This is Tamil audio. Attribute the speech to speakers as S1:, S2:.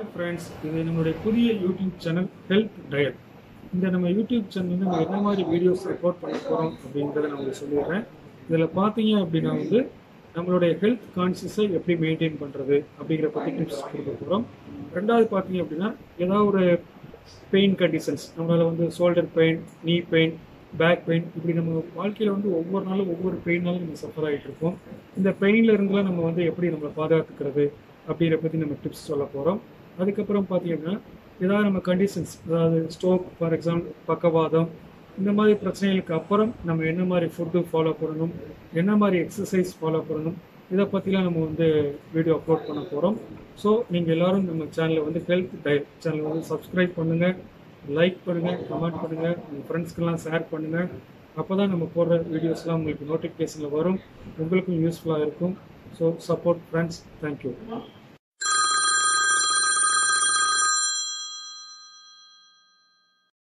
S1: ஃப்ரெண்ட்ஸ் இது நம்மளுடைய புதிய யூடியூப் சேனல் ஹெல்த் டயட் இந்த நம்ம யூடியூப் சேனல் நம்ம என்ன மாதிரி வீடியோஸ் ரெக்கார்ட் பண்ண போகிறோம் அப்படின்றத நான் உங்களுக்கு சொல்லிடுறேன் இதில் பார்த்தீங்க அப்படின்னா வந்து நம்மளுடைய ஹெல்த் கான்சியஸை எப்படி மெயின்டைன் பண்ணுறது அப்படிங்கிற பற்றி டிப்ஸ் கொடுக்க போகிறோம் ரெண்டாவது பார்த்தீங்க அப்படின்னா ஏதாவது ஒரு பெயின் கண்டிஷன்ஸ் நம்மளால் வந்து shoulder pain knee pain back pain இப்படி நம்ம வாழ்க்கையில் வந்து ஒவ்வொரு நாளும் ஒவ்வொரு பெயினாலும் நம்ம சஃபர் ஆகிட்டு இருக்கோம் இந்த பெயினில் இருந்தெல்லாம் நம்ம வந்து எப்படி நம்மளை பாதுகாத்துக்கிறது அப்படிங்கிற பற்றி நம்ம டிப்ஸ் சொல்ல போகிறோம் அதுக்கப்புறம் பார்த்தீங்கன்னா ஏதாவது நம்ம கண்டிஷன்ஸ் அதாவது ஸ்ட்ரோக் ஃபார் எக்ஸாம்பிள் பக்கவாதம் இந்த மாதிரி பிரச்சனைகளுக்கு அப்புறம் நம்ம என்ன மாதிரி ஃபுட்டு ஃபாலோ பண்ணணும் என்ன மாதிரி எக்ஸசைஸ் ஃபாலோ பண்ணணும் இதை பற்றிலாம் நம்ம வந்து வீடியோ அப்லோட் பண்ண போகிறோம் ஸோ நீங்கள் எல்லாரும் நம்ம சேனலை வந்து ஹெல்த் டயட் சேனலை வந்து சப்ஸ்கிரைப் பண்ணுங்கள் லைக் பண்ணுங்கள் கமெண்ட் பண்ணுங்கள் உங்கள் ஃப்ரெண்ட்ஸ்க்கெல்லாம் ஷேர் பண்ணுங்கள் அப்போ தான் நம்ம போடுற வீடியோஸ்லாம் உங்களுக்கு நோட்டிஃபிகேஷனில் வரும் உங்களுக்கும் யூஸ்ஃபுல்லாக இருக்கும் ஸோ சப்போர்ட் ஃப்ரெண்ட்ஸ் தேங்க்யூ